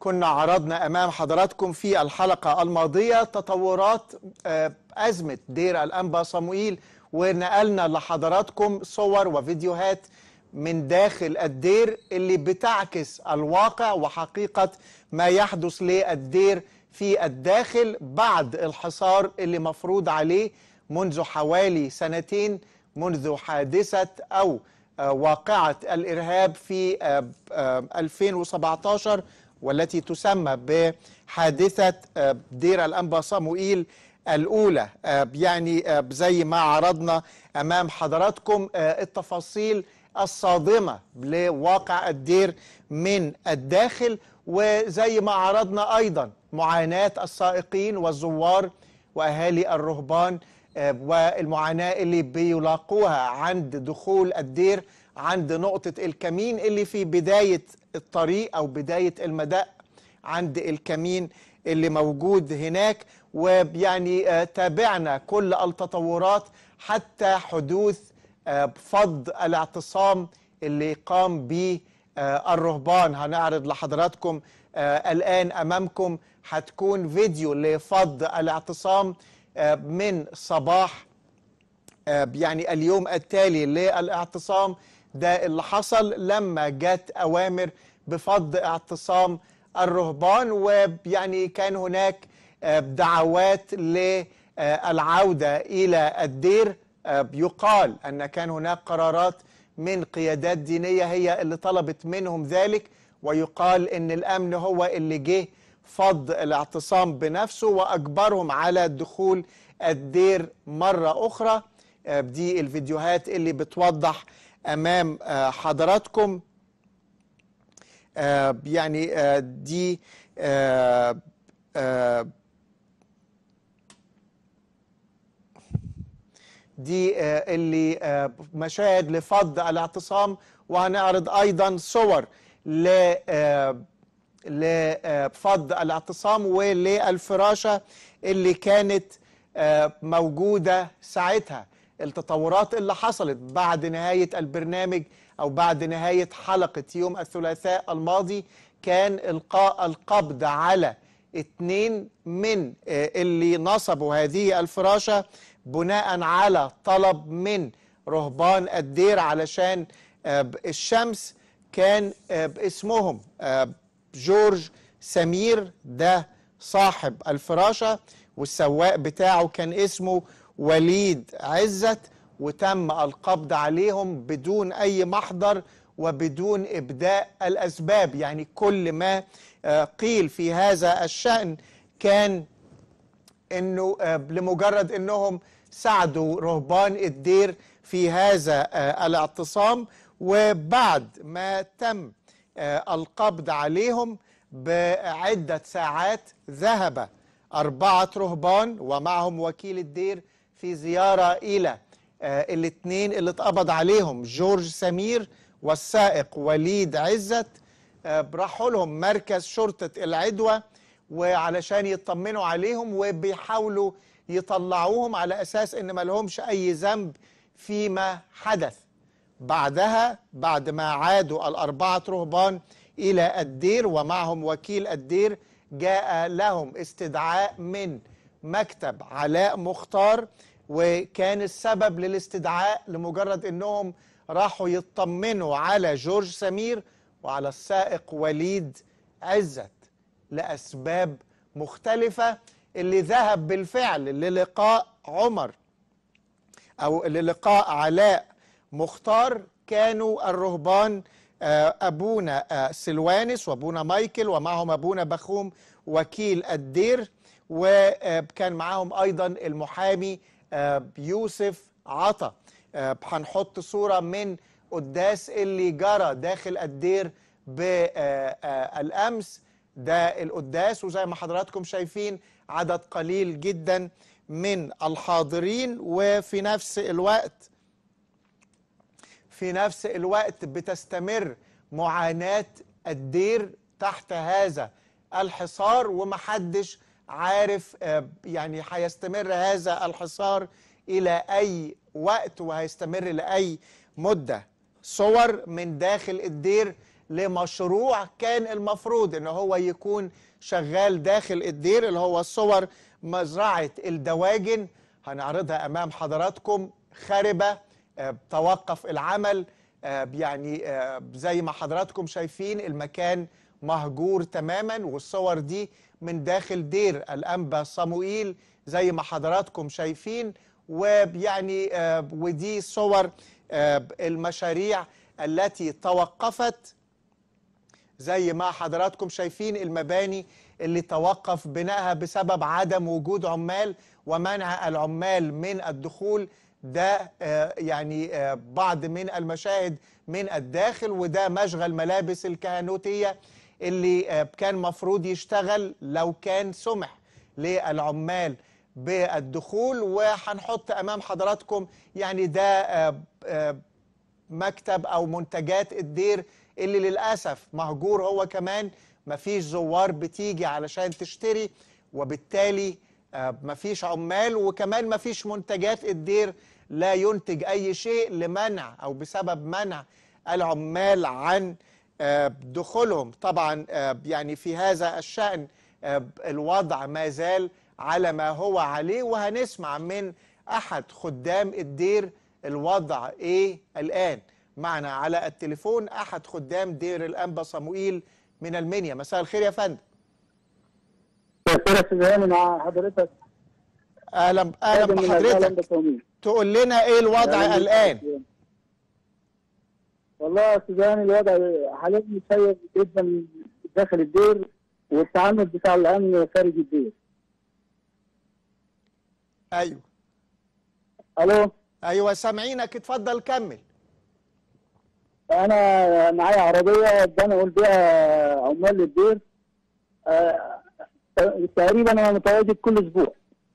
كنا عرضنا أمام حضراتكم في الحلقة الماضية تطورات آه، أزمة دير الأنبا صموئيل ونقلنا لحضراتكم صور وفيديوهات من داخل الدير اللي بتعكس الواقع وحقيقة ما يحدث للدير في الداخل بعد الحصار اللي مفروض عليه منذ حوالي سنتين منذ حادثة أو آه، واقعة الإرهاب في آه، آه، 2017 والتي تسمى بحادثة آه، دير الأنبا صموئيل الأولى آه، يعني آه، زي ما عرضنا أمام حضراتكم آه، التفاصيل الصادمة لواقع الدير من الداخل وزي ما عرضنا أيضا معاناة السائقين والزوار وأهالي الرهبان آه، والمعاناة اللي بيلاقوها عند دخول الدير عند نقطة الكمين اللي في بداية الطريق أو بداية المدق عند الكمين اللي موجود هناك ويعني آه، تابعنا كل التطورات حتى حدوث آه، فض الاعتصام اللي قام به آه، الرهبان هنعرض لحضراتكم آه، الآن أمامكم هتكون فيديو لفض الاعتصام آه، من صباح آه، يعني اليوم التالي للاعتصام ده اللي حصل لما جت أوامر بفض اعتصام الرهبان ويعني كان هناك آه، دعوات للعودة إلى الدير آه، يقال أن كان هناك قرارات من قيادات دينية هي اللي طلبت منهم ذلك ويقال أن الأمن هو اللي جه فض الاعتصام بنفسه وأجبرهم على دخول الدير مرة أخرى آه، دي الفيديوهات اللي بتوضح أمام آه، حضراتكم آه، يعني آه، دي آه، آه، دي آه، اللي آه، مشاهد لفض الاعتصام وهنعرض ايضا صور ل آه، لفض الاعتصام وللفراشه اللي كانت آه، موجوده ساعتها التطورات اللي حصلت بعد نهايه البرنامج او بعد نهايه حلقه يوم الثلاثاء الماضي كان القاء القبض على اتنين من آه، اللي نصبوا هذه الفراشه بناء على طلب من رهبان الدير علشان آه، الشمس كان آه، باسمهم آه، جورج سمير ده صاحب الفراشة والسواق بتاعه كان اسمه وليد عزت وتم القبض عليهم بدون أي محضر وبدون إبداء الأسباب يعني كل ما آه، قيل في هذا الشأن كان انه آه، لمجرد انهم ساعدوا رهبان الدير في هذا آه، الاعتصام وبعد ما تم آه، القبض عليهم بعدة ساعات ذهب أربعة رهبان ومعهم وكيل الدير في زيارة إلى آه، الاثنين اللي اتقبض عليهم جورج سمير والسائق وليد عزت آه، راحوا لهم مركز شرطة العدوى وعلشان يطمنوا عليهم وبيحاولوا يطلعوهم على أساس إن ما لهمش أي ذنب فيما حدث بعدها بعد ما عادوا الأربعة رهبان إلى الدير ومعهم وكيل الدير جاء لهم استدعاء من مكتب علاء مختار وكان السبب للاستدعاء لمجرد انهم راحوا يطمنوا على جورج سمير وعلى السائق وليد عزت لأسباب مختلفة اللي ذهب بالفعل للقاء عمر أو للقاء علاء مختار كانوا الرهبان آه، أبونا آه، سلوانس وأبونا مايكل ومعهم أبونا بخوم وكيل الدير وكان معاهم أيضا المحامي آه، يوسف عطا آه، هنحط صورة من قداس اللي جرى داخل الدير بالأمس ده القداس وزي ما حضراتكم شايفين عدد قليل جدا من الحاضرين وفي نفس الوقت في نفس الوقت بتستمر معاناة الدير تحت هذا الحصار ومحدش عارف آه، يعني هيستمر هذا الحصار إلى أي وقت وهيستمر لأي مدة صور من داخل الدير لمشروع كان المفروض ان هو يكون شغال داخل الدير اللي هو صور مزرعة الدواجن هنعرضها امام حضراتكم خربة آه، توقف العمل آه، يعني آه، زي ما حضراتكم شايفين المكان مهجور تماما والصور دي من داخل دير الأنبا صموئيل زي ما حضراتكم شايفين ويعني آه، ودي صور آه، المشاريع التي توقفت زي ما حضراتكم شايفين المباني اللي توقف بنائها بسبب عدم وجود عمال ومنع العمال من الدخول ده آه، يعني آه، بعض من المشاهد من الداخل وده مشغل ملابس الكهنوتية اللي آه، كان مفروض يشتغل لو كان سمح للعمال بالدخول وهنحط أمام حضراتكم يعني ده آه، آه، مكتب او منتجات الدير اللي للاسف مهجور هو كمان مفيش زوار بتيجي علشان تشتري وبالتالي آه، مفيش عمال وكمان مفيش منتجات الدير لا ينتج اي شيء لمنع او بسبب منع العمال عن آه، دخولهم طبعا آه، يعني في هذا الشأن آه، الوضع ما زال على ما هو عليه وهنسمع من احد خدام الدير الوضع ايه الان معنا على التليفون احد خدام دير الانبا صموئيل من المنيا مساء الخير يا فندم دكتورة سيداني مع حضرتك اهلا اهلا خادم من العالم بحضرتك بالتوميل. تقول لنا ايه الوضع أهلاً الان بك. والله يا سيداني الوضع حاليا سيء جدا داخل الدير والتعامل بتاع الامن خارج الدير ايوه الو ايوه سامعينك اتفضل كمل انا معايا عربيه بنقل بيها عمال الدير آه، تقريبا انا متواجد كل اسبوع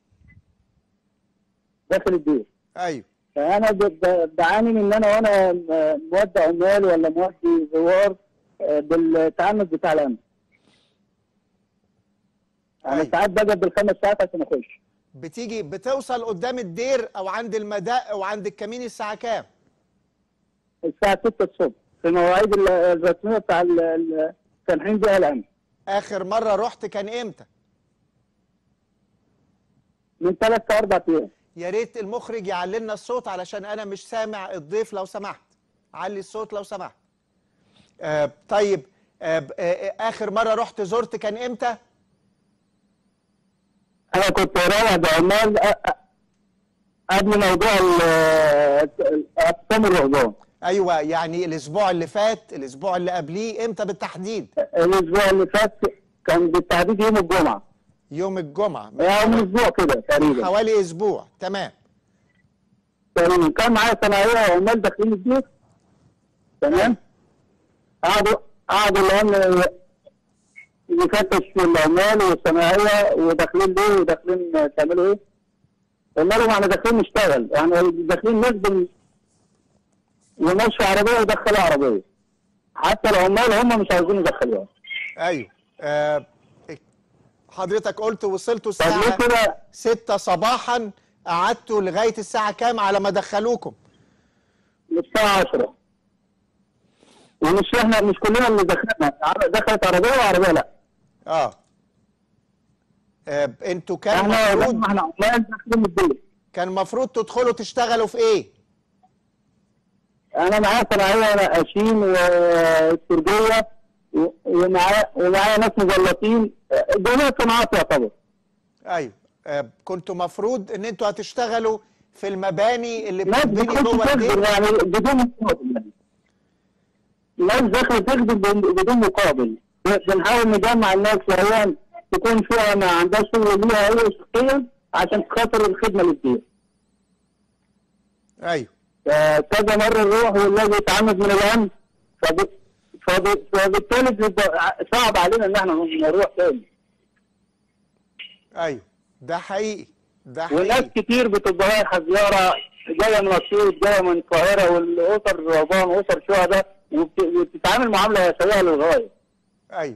داخل الدير ايوه فانا ب- ب- بعاني من ان انا وانا م- مودي عمال ولا مودي زوار آه، بالتعامل بتاع الامن انا أيوة. ساعات بقعد بالخمس ساعات عشان اخش بتيجي بتوصل قدام الدير او عند المدق او عند الكمين الساعه كام الساعه 6 الصبح في مواعيد ال- الرسميه بتاع ال- ال- سامحين بيها الامن اخر مره رحت كان امتى من ثلاث لاربع ايام يا ريت المخرج يعلي لنا الصوت علشان انا مش سامع الضيف لو سمحت علي الصوت لو سمحت آه طيب آه ب- آه اخر مره رحت زرت كان امتى انا كنت رايح بعمال أ- أ- قبل موضوع ال- ال- اقسام الرهبان ايوه يعني الاسبوع اللي فات الاسبوع اللي قبليه امتى بالتحديد الاسبوع اللي فات كان بالتحديد يوم الجمعه يوم الجمعه من يعني من اسبوع كده تقريبا حوالي اسبوع تمام تمام كان معايا صناعيه وعمال داخلين البيت تمام قعدوا قعدوا الان يفتش في العمال والصناعيه وداخلين ليه وداخلين تعملوا ايه؟ قلنا لهم احنا داخلين نشتغل يعني داخلين نخدم ونمشي عربيه ويدخلوا عربيه حتى العمال هم مش عايزين يدخلوها ايوه آه حضرتك قلت وصلتوا طب ليه الساعه كده 6 صباحا قعدتوا لغايه الساعه كام على ما دخلوكم للساعه 10 ومش احنا مش كلنا اللي دخلنا دخلت عربيه وعربيه لا اه, آه انتوا كان احنا المفروض لما احنا عمال داخلين البيت كان المفروض تدخلوا تشتغلوا في ايه انا معايا صناعيه نقاشين واسترجيه و- ومعايا ومعايا ناس مجلطين جميع الصناعات يعتبر ايوه آه كنتوا مفروض ان انتوا هتشتغلوا في المباني اللي ناس بتتبني بتخش جوه تخدم الدير يعني بدون مقابل يعني. ناس داخله تخدم بدون- بدون مقابل بنحاول نجمع الناس شوية تكون فيها ما عندهاش شغل ليها هي شخصيا عشان خاطر الخدمه للدين ايوه كذا مرة نروح والذي يتعمد من الأمن فب... فب... فبالتالي بيبقى صعب علينا إن احنا نروح تاني ايوه ده حقيقي ده وناس حقيقي كتير بتبقى رايحة زيارة جاية من أسيوط جاية من القاهرة والأسر رهبان وأسر شهداء وبت- وبتتعامل معاملة سيئة للغاية ايوه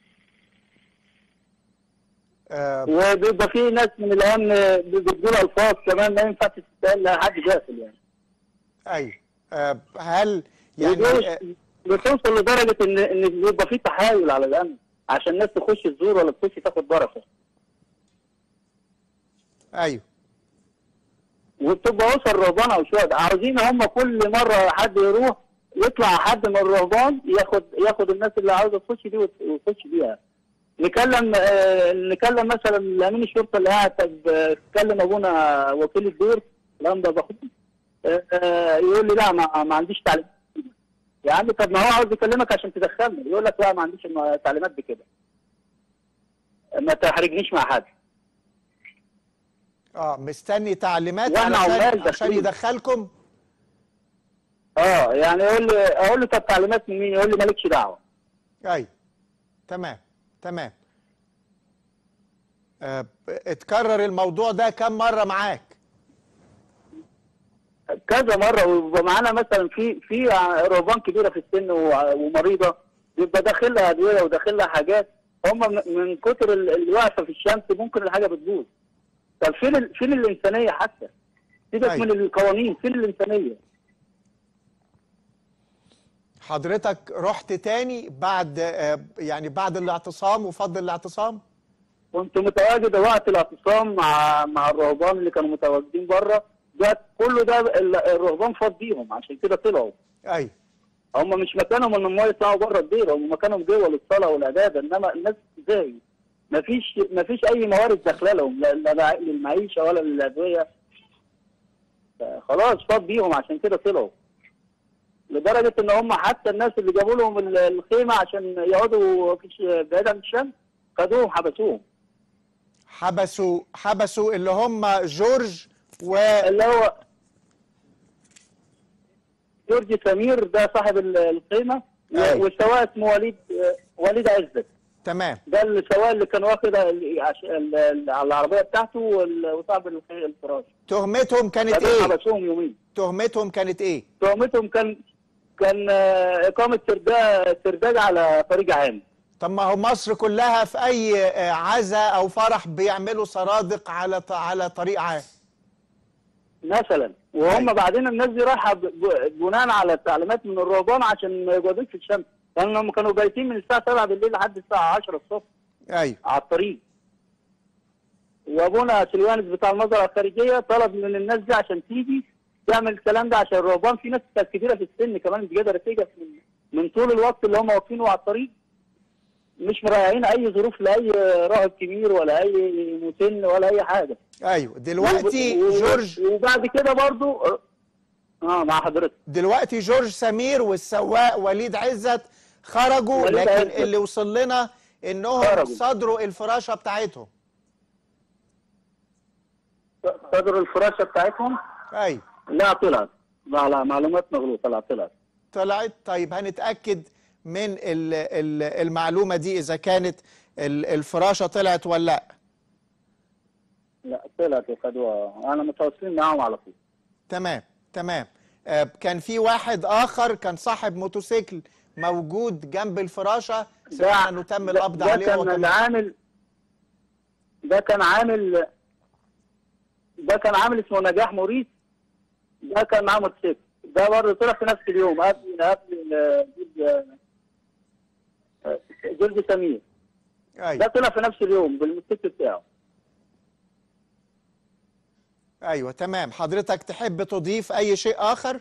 آه وبيبقى في ناس من الأمن بتقول ألفاظ كمان ما ينفعش تتقال لحد داخل يعني ايوه آه هل يعني يعني آه بتوصل لدرجه ان ان بيبقى في تحايل على الامن عشان الناس تخش تزور ولا تخش تاخد بركه ايوه وبتبقى اسر رهبانه وشهداء عاوزين هم كل مره حد يروح يطلع حد من الرهبان ياخد ياخد الناس اللي عاوزه تخش دي وت- وتخش بيها نكلم آه نكلم مثلا امين الشرطه اللي قاعد طب آه، تكلم ابونا وكيل الدير لمبه باخد آه آه، يقول لي لا ما, ما عنديش تعليمات يا عم طب ما هو عاوز يكلمك عشان تدخلني يقول لك لا ما عنديش الم- تعليمات بكده ما تحرجنيش مع حد اه مستني تعليمات وإحنا علشان عمال عشان داخلين. يدخلكم اه يعني يقول لي اقول له طب تعليمات من مين يقول لي مالكش دعوه ايوه تمام تمام آه اتكرر الموضوع ده كم مره معاك كذا مره ويبقى معانا مثلا في في رهبان كبيره في السن و- ومريضه بيبقى داخل لها ادويه وداخل لها حاجات هم من- من كتر ال- الوقفه في الشمس ممكن الحاجه بتبوظ طب فين ال- فين الانسانيه حتى؟ سيبك أيوة. من القوانين فين الانسانيه؟ حضرتك رحت تاني بعد آه يعني بعد الاعتصام وفضل الاعتصام كنت متواجد وقت الاعتصام مع مع الرهبان اللي كانوا متواجدين بره ده كله ده ال- الرهبان فاض بيهم عشان كده طلعوا ايوه هم مش مكانهم ان هم يطلعوا بره الديره هم مكانهم جوه للصلاه والعباده انما الناس ازاي؟ مفيش مفيش اي موارد داخله لهم لا لا للمعيشه ولا للادويه خلاص فاض بيهم عشان كده طلعوا لدرجه ان هم حتى الناس اللي جابوا لهم ال- الخيمه عشان يقعدوا في ش- بعيد عن الشمس خدوهم حبسوهم حبسوا حبسوا اللي هم جورج و اللي هو جورج سمير ده صاحب ال- الخيمه أيوة. والسواق اسمه وليد وليد عزت تمام ده السواق اللي كان واخد ال- عش- ال- ال- على العربيه بتاعته وال- وصاحب الخ- الفراش تهمتهم كانت خدوهم ايه حبسوهم يومين تهمتهم كانت ايه تهمتهم كان كان آه، اقامه سرداج سرداج على طريق عام طب ما هو مصر كلها في اي آه، عزاء او فرح بيعملوا سرادق على ط- على طريق عام مثلا وهم أيوة. بعدين الناس دي رايحه ب- ب- بناء على التعليمات من الرهبان عشان ما يقعدوش في الشمس لان هم كانوا بايتين من الساعه 7 بالليل لحد الساعه 10 الصبح ايوه على الطريق وابونا سليوانس بتاع المزرعه الخارجيه طلب من الناس دي عشان تيجي تعمل الكلام ده عشان الرهبان في ناس كانت كبيره في السن كمان مش قادره تيجي من, من طول الوقت اللي هم واقفينه على الطريق مش مراعين اي ظروف لاي راهب كبير ولا اي مسن ولا اي حاجه ايوه دلوقتي و- و- جورج وبعد كده برضو اه مع حضرتك دلوقتي جورج سمير والسواق وليد عزت خرجوا وليد لكن عزت. اللي وصل لنا انهم خرجوا. صدروا الفراشه بتاعتهم صدر الفراشه بتاعتهم ايوه لا طلعت على معلومات مغلوطه لا طلعت طلعت طيب هنتاكد من ال- ال- المعلومه دي اذا كانت ال- الفراشه طلعت ولا لا لا طلعت وخدوها انا متواصلين معاهم على طول تمام تمام آه، كان في واحد اخر كان صاحب موتوسيكل موجود جنب الفراشه سمعنا انه تم ده- القبض ده عليه كان هو كمان العامل ده كان عامل ده كان عامل اسمه نجاح موريس ده كان معاه موتوسيكل ده برضه طلع في نفس اليوم قبل قبل ال- جورج جورج سمير ده ايوه طلع في نفس اليوم بالموتوسيكل بتاعه ايوه تمام حضرتك تحب تضيف اي شيء اخر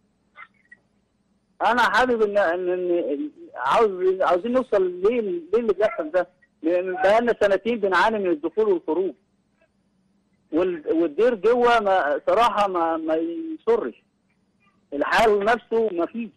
انا حابب ان ان إن عاوز عاوزين نوصل ليه ليه اللي بيحصل ده لان بقالنا سنتين بنعاني من الدخول والخروج وال- والدير جوه ما صراحه ما ما يسرش الحال نفسه ما فيش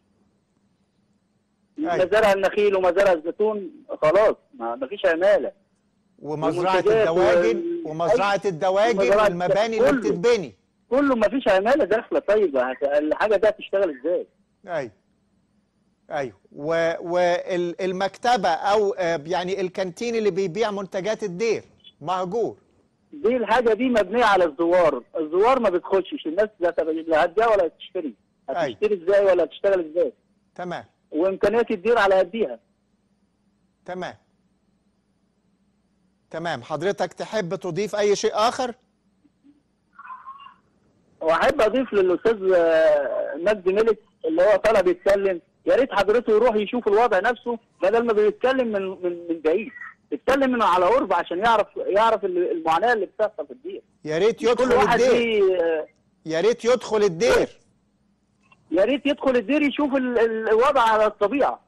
أيوة. مزارع النخيل ومزارع الزيتون خلاص ما ما فيش عماله ومزرعه والمنتجات الدواجن وال- ومزرعه الدواجن ومزرعة والمباني اللي كله. بتتبني كله ما فيش عماله داخله طيب هت- الحاجه دي هتشتغل ازاي؟ ايوه ايوه والمكتبه او آه، يعني الكانتين اللي بيبيع منتجات الدير مهجور دي الحاجه دي مبنيه على الزوار الزوار ما بتخشش الناس لا تب- لا هتبيع ولا هتشتري أيوة. هتشتري ازاي ولا هتشتغل ازاي تمام وامكانيات الدير على قديها تمام تمام حضرتك تحب تضيف اي شيء اخر واحب اضيف للاستاذ آه، مجدي ملك اللي هو طلب يتكلم يا ريت حضرته يروح يشوف الوضع نفسه بدل ما بيتكلم من من من بعيد يتكلم من على قرب عشان يعرف يعرف ال- المعاناه اللي بتحصل في الدير يا ريت كل يدخل واحد الدير ليه آه، يا ريت يدخل الدير يا ريت يدخل الدير يشوف ال- ال- الوضع على الطبيعه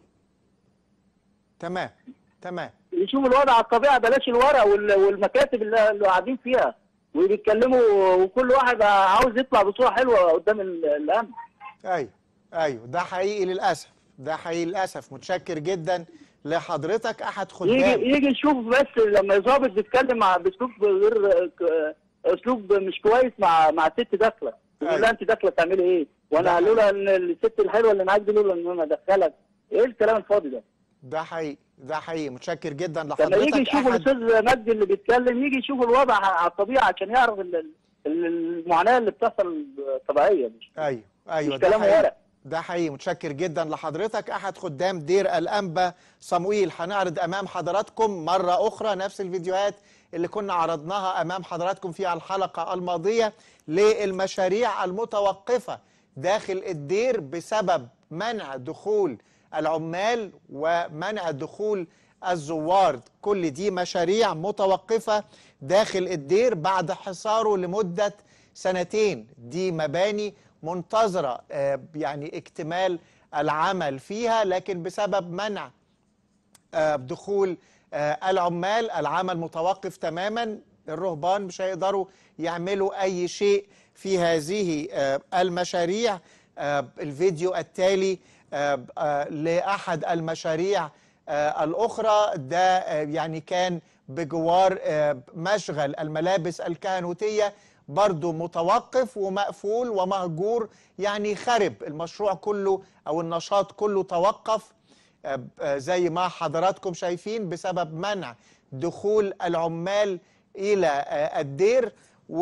تمام تمام يشوف الوضع على الطبيعه بلاش الورق وال- والمكاتب اللي اللي قاعدين فيها وبيتكلموا وكل واحد عاوز يطلع بصوره حلوه قدام ال- الامن ايوه ايوه ده حقيقي للاسف ده حقيقي للاسف متشكر جدا لحضرتك احد خدام يجي يجي يشوف بس لما الظابط بيتكلم مع باسلوب غير ك- اسلوب مش كويس مع مع ست داخله أيوة. يقول لها انت داخله تعملي ايه؟ ده وانا حقيقي. لولا ان الست الحلوه اللي معاك دي لولا ان انا ادخلك ايه الكلام الفاضي ده؟ ده حقيقي ده حقيقي متشكر جدا لما يجي لحضرتك يشوف احد الاستاذ مجدي اللي بيتكلم يجي يشوف الوضع على الطبيعه عشان يعرف ال- ال- المعاناه اللي بتحصل طبيعيه مش ايوه ايوه مش ده كلام حقيقي ورق. ده حقيقي متشكر جدا لحضرتك احد خدام دير الانبا صمويل هنعرض امام حضراتكم مره اخرى نفس الفيديوهات اللي كنا عرضناها امام حضراتكم في الحلقه الماضيه للمشاريع المتوقفه داخل الدير بسبب منع دخول العمال ومنع دخول الزوار كل دي مشاريع متوقفه داخل الدير بعد حصاره لمده سنتين دي مباني منتظرة آه، يعني اكتمال العمل فيها لكن بسبب منع آه، دخول آه، العمال العمل متوقف تماما الرهبان مش هيقدروا يعملوا أي شيء في هذه آه، المشاريع آه، الفيديو التالي آه، آه، لأحد المشاريع آه، الأخرى ده آه، يعني كان بجوار آه، مشغل الملابس الكهنوتية برضو متوقف ومقفول ومهجور يعني خرب المشروع كله أو النشاط كله توقف آه، آه، زي ما حضراتكم شايفين بسبب منع دخول العمال إلى آه، الدير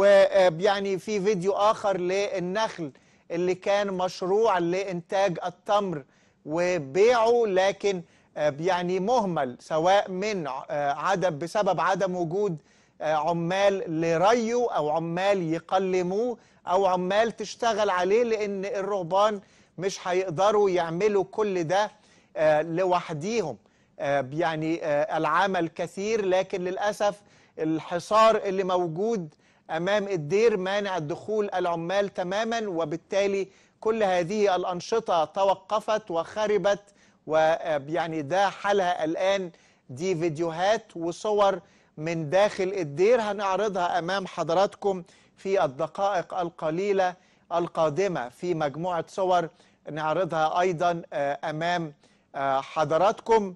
ويعني في فيديو آخر للنخل اللي كان مشروع لإنتاج التمر وبيعه لكن آه، يعني مهمل سواء من آه، عدم بسبب عدم وجود آه، عمال لريه او عمال يقلموه او عمال تشتغل عليه لان الرهبان مش هيقدروا يعملوا كل ده آه، لوحديهم آه، يعني آه، العمل كثير لكن للاسف الحصار اللي موجود امام الدير مانع دخول العمال تماما وبالتالي كل هذه الانشطه توقفت وخربت ويعني ده حالها الان دي فيديوهات وصور من داخل الدير هنعرضها امام حضراتكم في الدقائق القليله القادمه في مجموعه صور نعرضها ايضا آه، امام آه، حضراتكم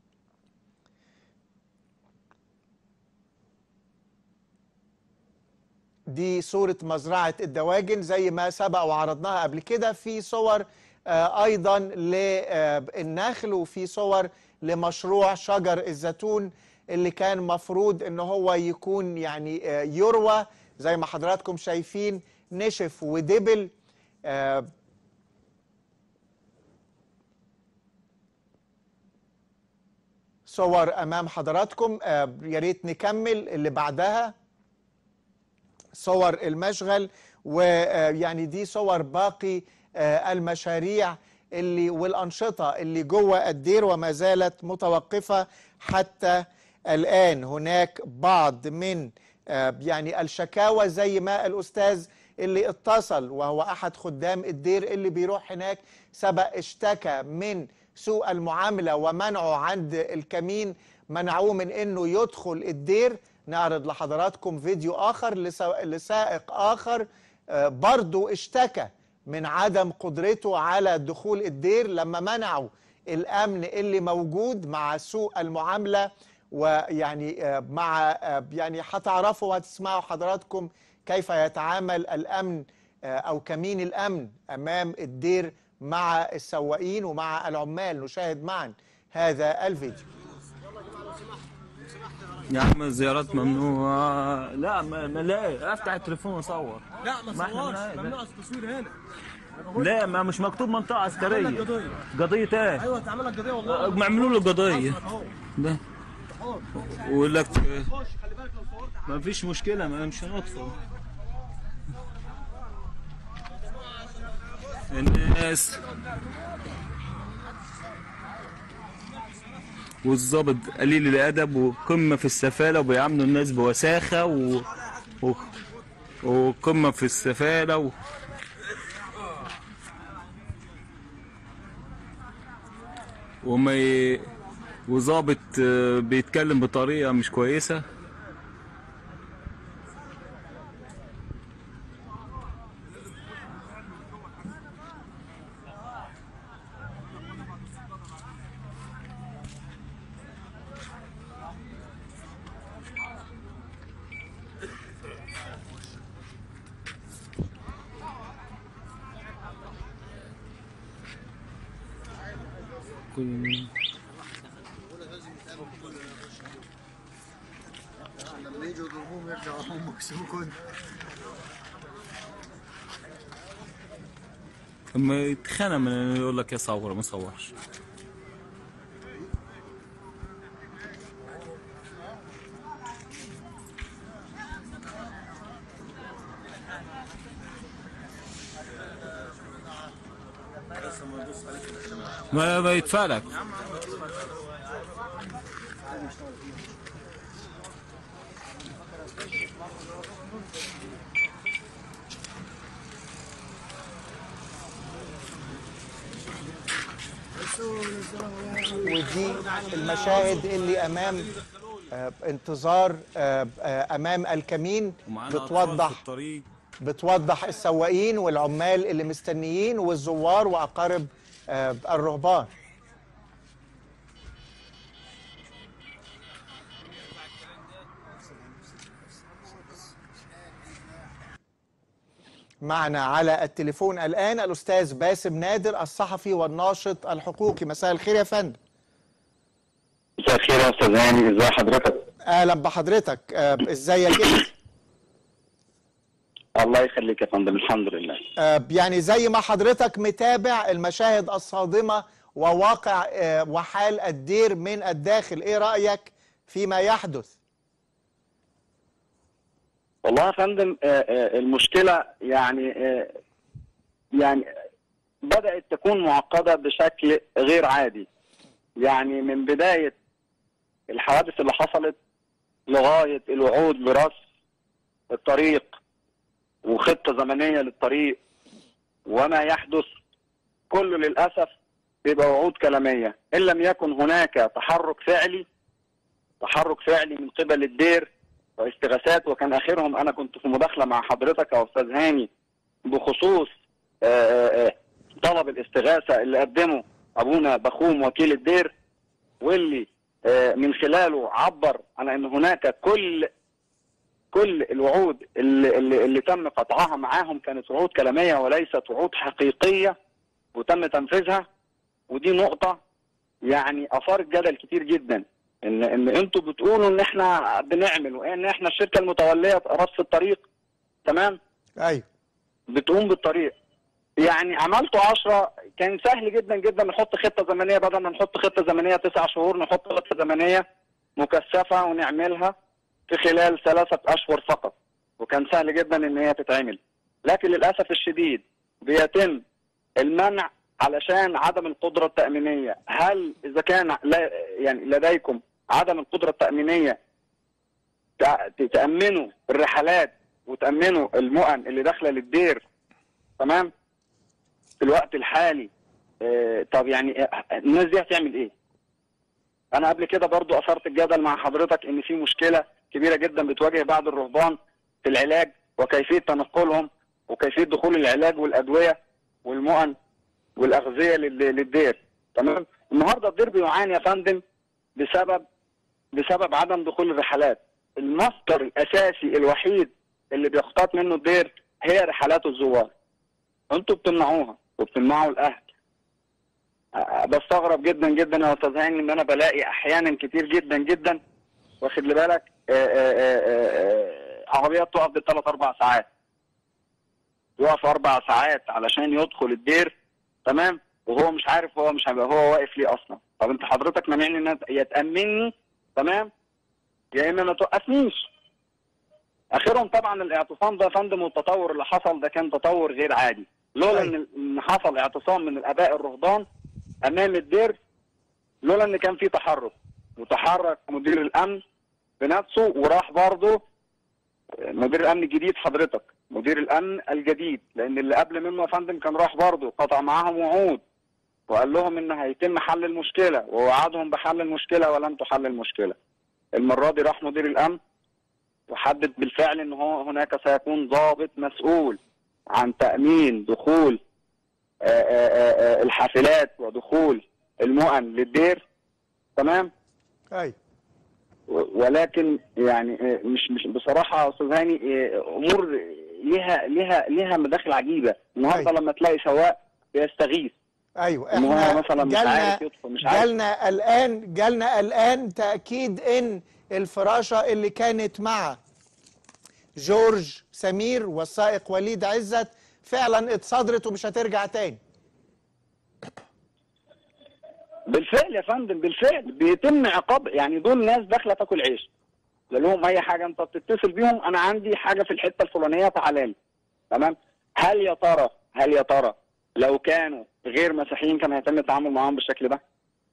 دي صورة مزرعة الدواجن زي ما سبق وعرضناها قبل كده في صور آه، أيضا للنخل وفي صور لمشروع شجر الزيتون اللي كان مفروض ان هو يكون يعني آه، يروى زي ما حضراتكم شايفين نشف ودبل آه، صور امام حضراتكم آه، يا ريت نكمل اللي بعدها صور المشغل ويعني دي صور باقي آه، المشاريع اللي والأنشطة اللي جوه الدير وما زالت متوقفة حتى الآن هناك بعض من آه، يعني الشكاوى زي ما الأستاذ اللي اتصل وهو أحد خدام الدير اللي بيروح هناك سبق اشتكى من سوء المعاملة ومنعه عند الكمين منعوه من انه يدخل الدير نعرض لحضراتكم فيديو اخر لسا- لسائق اخر آه، برضو اشتكى من عدم قدرته على دخول الدير لما منعوا الامن اللي موجود مع سوء المعامله ويعني آه، مع آه، يعني هتعرفوا وهتسمعوا حضراتكم كيف يتعامل الامن آه، او كمين الامن امام الدير مع السواقين ومع العمال نشاهد معا هذا الفيديو يا عم الزيارات ممنوعة لا ما ما لا افتح التليفون وصور لا ما ما إحنا تصورش بنعيد. ممنوع التصوير هنا لا ما مش مكتوب منطقة عسكرية قضية. قضية ايه؟ ايوه اتعمل لك قضيه والله ما عملوا له قضية اهو ده اهو ويقول لك خش خلي بالك لو صورت ما فيش مشكلة ما مش هنطفوا الناس والظابط قليل الادب وقمه في السفاله وبيعاملوا الناس بوساخه و... و... وقمه في السفاله و... وما ي... وظابط آه، بيتكلم بطريقه مش كويسه كل- لما يجوا يضربوهم يرجعوا هم يكسبوكم لما يتخانق من يقول لك يا صور ما صورش ما ما يدفع ودي المشاهد اللي امام آه، انتظار آه، آه، امام الكمين ومعانا أطفال بتوضح في الطريق بتوضح السواقين والعمال اللي مستنيين والزوار واقارب آه، الرهبان معنا على التليفون الآن الأستاذ باسم نادر الصحفي والناشط الحقوقي مساء الخير يا فندم مساء الخير يا استاذ هاني ازي حضرتك أهلا بحضرتك آه، إزيك إنت؟ الله يخليك يا فندم الحمد لله آه، يعني زي ما حضرتك متابع المشاهد الصادمة وواقع آه، وحال الدير من الداخل إيه رأيك فيما يحدث؟ والله يا فندم آه، آه، المشكله يعني آه، يعني بدات تكون معقده بشكل غير عادي يعني من بدايه الحوادث اللي حصلت لغايه الوعود برصف الطريق وخطه زمنيه للطريق وما يحدث كله للاسف بيبقى وعود كلاميه ان لم يكن هناك تحرك فعلي تحرك فعلي من قبل الدير واستغاثات وكان اخرهم انا كنت في مداخله مع حضرتك يا استاذ هاني بخصوص آه، آه، طلب الاستغاثه اللي قدمه ابونا بخوم وكيل الدير واللي آه، من خلاله عبر عن ان هناك كل كل الوعود اللي, اللي, اللي تم قطعها معاهم كانت وعود كلاميه وليست وعود حقيقيه وتم تنفيذها ودي نقطه يعني اثارت جدل كتير جدا ان ان انتوا بتقولوا ان احنا بنعمل وان احنا الشركه المتوليه رصف الطريق تمام أيوه بتقوم بالطريق يعني عملتوا 10 كان سهل جدا جدا نحط خطه زمنيه بدل ما نحط خطه زمنيه تسع شهور نحط خطه زمنيه مكثفه ونعملها في خلال ثلاثه اشهر فقط وكان سهل جدا ان هي تتعمل لكن للاسف الشديد بيتم المنع علشان عدم القدره التامينيه هل اذا كان لا يعني لديكم عدم القدره التامينيه تأ- تامنوا الرحلات وتامنوا المؤن اللي داخله للدير تمام في الوقت الحالي آه طب يعني آه، الناس دي هتعمل ايه انا قبل كده برضو اثرت الجدل مع حضرتك ان في مشكله كبيره جدا بتواجه بعض الرهبان في العلاج وكيفيه تنقلهم وكيفيه دخول العلاج والادويه والمؤن والاغذيه لل- للدير تمام النهارده الدير بيعاني يا فندم بسبب بسبب عدم دخول الرحلات المصدر الاساسي الوحيد اللي بيختار منه الدير هي رحلات الزوار انتوا بتمنعوها وبتمنعوا الاهل أه، بستغرب جدا جدا يا استاذ هاني ان انا بلاقي احيانا كتير جدا جدا واخد لي بالك أه، أه، أه، أه، عربيات تقف بالثلاث اربع ساعات يقف اربع ساعات علشان يدخل الدير تمام وهو مش عارف هو مش هيبقى هو واقف ليه اصلا طب انت حضرتك مانعني ان أنا- يا تامني تمام يا اما ما توقفنيش اخرهم طبعا الاعتصام ده يا فندم والتطور اللي حصل ده كان تطور غير عادي لولا ان ان حصل اعتصام من الاباء الرهبان امام الدير لولا ان كان في تحرك وتحرك مدير الامن بنفسه وراح برضه مدير الامن الجديد حضرتك مدير الامن الجديد لان اللي قبل منه يا فندم كان راح برضه قطع معاهم وعود وقال لهم ان هيتم حل المشكله ووعدهم بحل المشكله ولم تحل المشكله. المره دي راح مدير الامن وحدد بالفعل ان هو هناك سيكون ضابط مسؤول عن تامين دخول آه، آه، آه، الحافلات ودخول المؤن للدير تمام ايوه و- ولكن يعني آه، مش مش بصراحه يا استاذ هاني آه، امور ليها ليها ليها مداخل عجيبه النهارده أيوة. لما تلاقي سواق بيستغيث ايوه ان هو احنا مثلا مش جالنا عارف يدخل مش عارف جالنا الان جالنا الان تاكيد ان الفراشه اللي كانت مع جورج سمير والسائق وليد عزت فعلا اتصدرت ومش هترجع تاني بالفعل يا فندم بالفعل بيتم عقاب يعني دول ناس داخله تاكل عيش لا لهم اي حاجه انت بتتصل بيهم انا عندي حاجه في الحته الفلانيه تعالى لي تمام هل يا ترى هل يا ترى لو كانوا غير مسيحيين كان هيتم التعامل معاهم بالشكل ده؟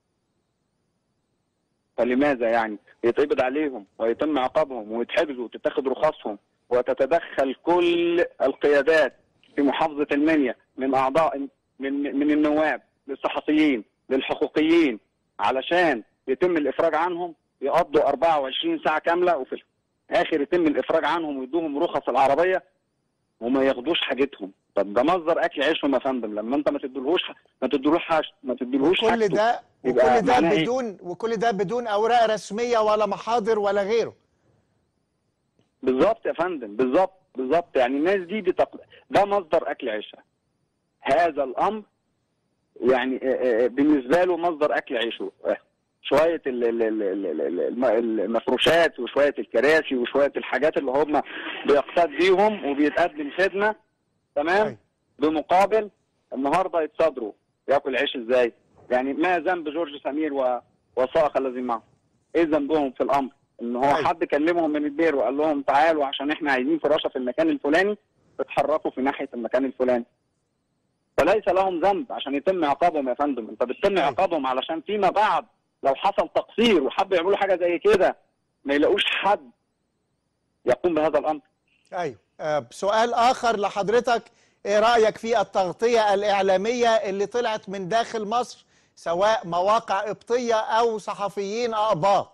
فلماذا يعني يتقبض عليهم ويتم عقابهم ويتحبسوا وتتاخد رخصهم وتتدخل كل القيادات في محافظه المنيا من اعضاء من من النواب للصحفيين للحقوقيين علشان يتم الافراج عنهم يقضوا 24 ساعه كامله وفي الاخر يتم الافراج عنهم ويدوهم رخص العربيه وما ياخدوش حاجتهم طب ده مصدر اكل عيشهم يا فندم لما انت ما تديلهوش ما تديلهوش حاجه ما تديلهوش كل حاجته ده يبقى وكل ده معناه إيه؟ بدون وكل ده بدون اوراق رسميه ولا محاضر ولا غيره بالظبط يا فندم بالظبط بالظبط يعني الناس دي بتق... ده مصدر اكل عيشها هذا الامر يعني آه، آه، بالنسبه له مصدر اكل عيشه آه، شويه ال- ال- ال- ال- ال- الم- المفروشات وشويه الكراسي وشويه الحاجات اللي هم بيقتاد بيهم وبيتقدم خدمه تمام أيوة. بمقابل النهارده يتصادروا ياكل عيش ازاي؟ يعني ما ذنب جورج سمير و... وسائق الذين معه؟ ايه ذنبهم في الامر؟ ان هو أيوة. حد كلمهم من الدير وقال لهم تعالوا عشان احنا عايزين فراشه في المكان الفلاني اتحركوا في ناحيه المكان الفلاني. فليس لهم ذنب عشان يتم عقابهم يا فندم، انت بتتم أيوة. عقابهم علشان فيما بعد لو حصل تقصير وحبوا يعملوا حاجه زي كده ما يلاقوش حد يقوم بهذا الامر. ايوه آه، سؤال اخر لحضرتك ايه رايك في التغطيه الاعلاميه اللي طلعت من داخل مصر سواء مواقع قبطيه او صحفيين اقباط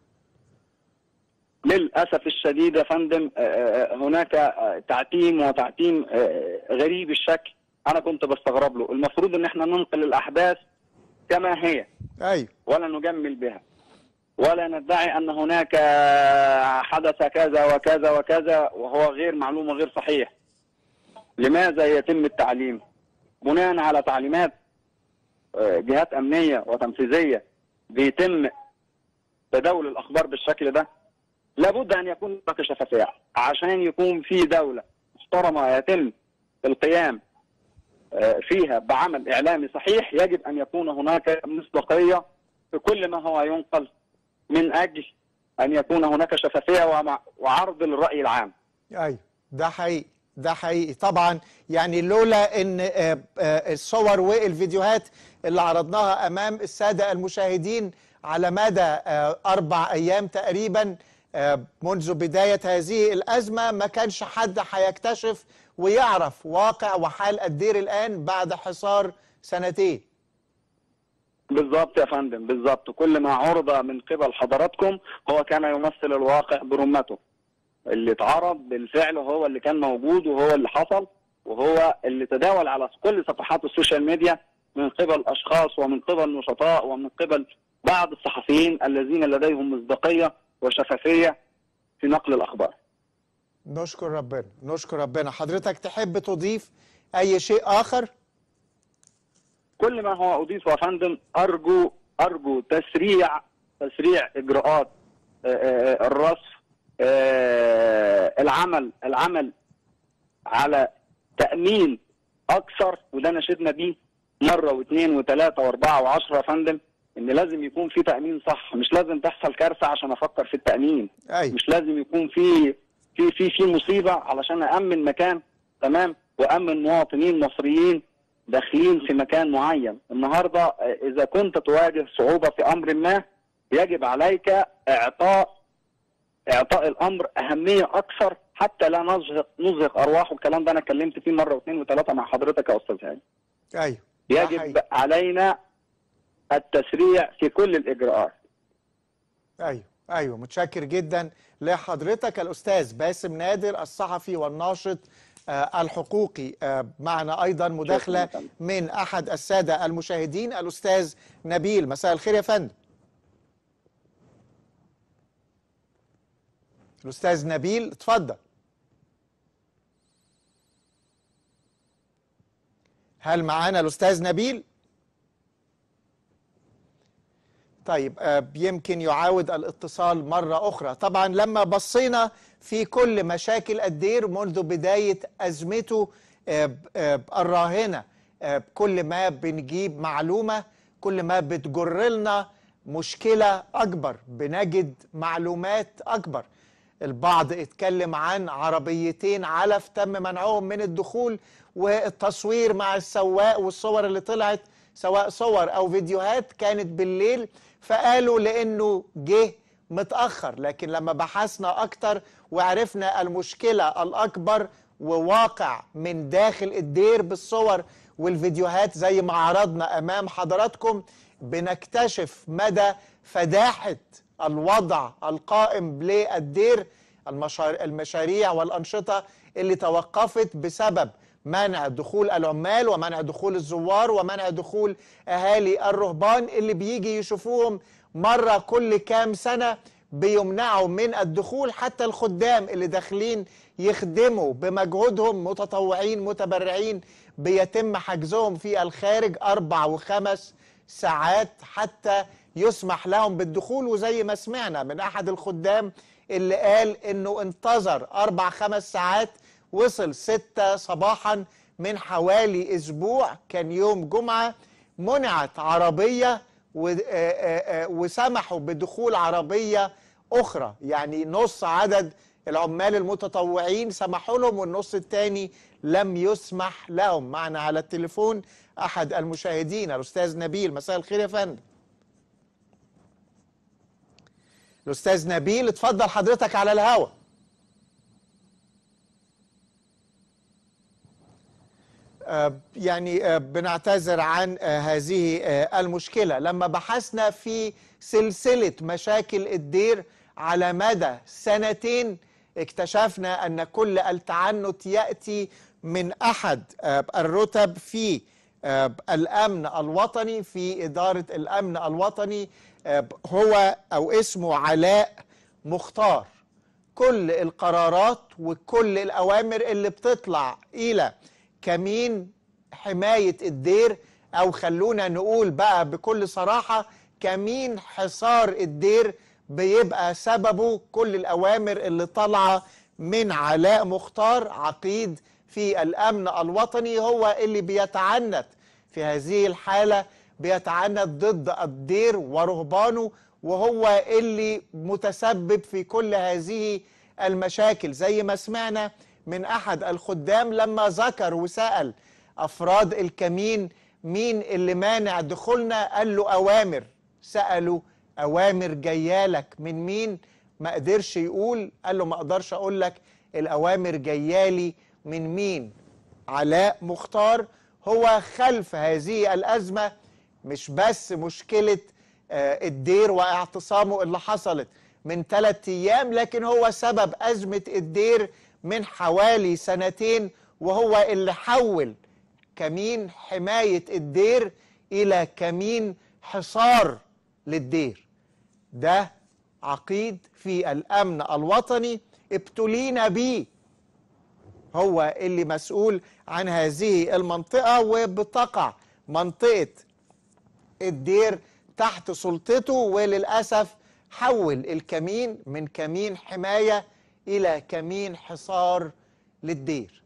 للاسف الشديد يا فندم آه، آه، هناك آه، تعتيم وتعتيم آه، غريب الشكل انا كنت بستغرب له المفروض ان احنا ننقل الاحداث كما هي ايوه ولا نجمل بها ولا ندعي ان هناك حدث كذا وكذا وكذا وهو غير معلوم وغير صحيح لماذا يتم التعليم بناء على تعليمات آه، جهات امنيه وتنفيذيه بيتم تداول الاخبار بالشكل ده لابد ان يكون هناك شفافيه عشان يكون في دوله محترمه يتم القيام آه، فيها بعمل اعلامي صحيح يجب ان يكون هناك مصداقيه في كل ما هو ينقل من اجل ان يكون هناك شفافيه ومع- وعرض للراي العام. ايوه ده حقيقي ده حقيقي طبعا يعني لولا ان آه، آه، الصور والفيديوهات اللي عرضناها امام الساده المشاهدين على مدى آه، اربع ايام تقريبا آه، منذ بدايه هذه الازمه ما كانش حد هيكتشف ويعرف واقع وحال الدير الان بعد حصار سنتين بالضبط يا فندم بالضبط كل ما عرض من قبل حضراتكم هو كان يمثل الواقع برمته. اللي اتعرض بالفعل هو اللي كان موجود وهو اللي حصل وهو اللي تداول على كل صفحات السوشيال ميديا من قبل اشخاص ومن قبل نشطاء ومن قبل بعض الصحفيين الذين لديهم مصداقيه وشفافيه في نقل الاخبار. نشكر ربنا نشكر ربنا حضرتك تحب تضيف اي شيء اخر كل ما هو اضيفه يا فندم ارجو ارجو تسريع تسريع اجراءات آه، آه، الرصف آه، العمل العمل على تامين اكثر وده نشدنا بيه مره واثنين وثلاثه واربعه وعشره يا فندم ان لازم يكون في تامين صح مش لازم تحصل كارثه عشان افكر في التامين ايوه مش لازم يكون في في في في مصيبه علشان امن مكان تمام وامن مواطنين مصريين داخلين في مكان معين النهارده آه، اذا كنت تواجه صعوبه في امر ما يجب عليك اعطاء اعطاء الامر اهميه اكثر حتى لا نزهق نزهق ارواح والكلام ده انا اتكلمت فيه مره واثنين وثلاثه مع حضرتك يا استاذ هاني ايوه ده يجب حقيقي. علينا التسريع في كل الاجراءات ايوه ايوه متشكر جدا لحضرتك الاستاذ باسم نادر الصحفي والناشط آه، الحقوقي آه، معنا ايضا مداخله شكراً. من احد الساده المشاهدين الاستاذ نبيل مساء الخير يا فندم الاستاذ نبيل اتفضل هل معانا الاستاذ نبيل طيب آه، يمكن يعاود الاتصال مرة أخرى طبعا لما بصينا في كل مشاكل الدير منذ بداية أزمته آه، ب- آه، الراهنة آه، كل ما بنجيب معلومة كل ما بتجر لنا مشكلة أكبر بنجد معلومات أكبر البعض اتكلم عن عربيتين علف تم منعهم من الدخول والتصوير مع السواق والصور اللي طلعت سواء صور او فيديوهات كانت بالليل فقالوا لانه جه متاخر لكن لما بحثنا اكتر وعرفنا المشكله الاكبر وواقع من داخل الدير بالصور والفيديوهات زي ما عرضنا امام حضراتكم بنكتشف مدى فداحه الوضع القائم للدير المشار- المشاريع والأنشطة اللي توقفت بسبب منع دخول العمال ومنع دخول الزوار ومنع دخول أهالي الرهبان اللي بيجي يشوفوهم مرة كل كام سنة بيمنعوا من الدخول حتى الخدام اللي داخلين يخدموا بمجهودهم متطوعين متبرعين بيتم حجزهم في الخارج أربع وخمس ساعات حتى يسمح لهم بالدخول وزي ما سمعنا من احد الخدام اللي قال انه انتظر اربع خمس ساعات وصل ستة صباحا من حوالي اسبوع كان يوم جمعة منعت عربية و- آه، آه، آه، وسمحوا بدخول عربية اخرى يعني نص عدد العمال المتطوعين سمحوا لهم والنص الثاني لم يسمح لهم معنا على التليفون احد المشاهدين الاستاذ نبيل مساء الخير يا فندم الاستاذ نبيل اتفضل حضرتك على الهوا آه، يعني آه، بنعتذر عن آه، هذه آه، المشكلة لما بحثنا في سلسلة مشاكل الدير على مدى سنتين اكتشفنا أن كل التعنت يأتي من أحد آه، الرتب في آه، الأمن الوطني في إدارة الأمن الوطني آه، هو أو اسمه علاء مختار كل القرارات وكل الأوامر اللي بتطلع إلى كمين حماية الدير أو خلونا نقول بقى بكل صراحة كمين حصار الدير بيبقى سببه كل الأوامر اللي طالعة من علاء مختار عقيد في الأمن الوطني هو اللي بيتعنت في هذه الحالة بيتعنت ضد الدير ورهبانه وهو اللي متسبب في كل هذه المشاكل زي ما سمعنا من أحد الخدام لما ذكر وسأل أفراد الكمين مين اللي مانع دخولنا قال له أوامر سألوا أوامر جايالك من مين ما قدرش يقول قال له ما أقدرش أقول لك الأوامر جايالي من مين علاء مختار هو خلف هذه الأزمة مش بس مشكلة آه، الدير واعتصامه اللي حصلت من ثلاثة أيام لكن هو سبب أزمة الدير من حوالي سنتين وهو اللي حول كمين حماية الدير إلى كمين حصار للدير ده عقيد في الأمن الوطني ابتلينا بيه هو اللي مسؤول عن هذه المنطقة وبتقع منطقة الدير تحت سلطته وللأسف حول الكمين من كمين حماية إلى كمين حصار للدير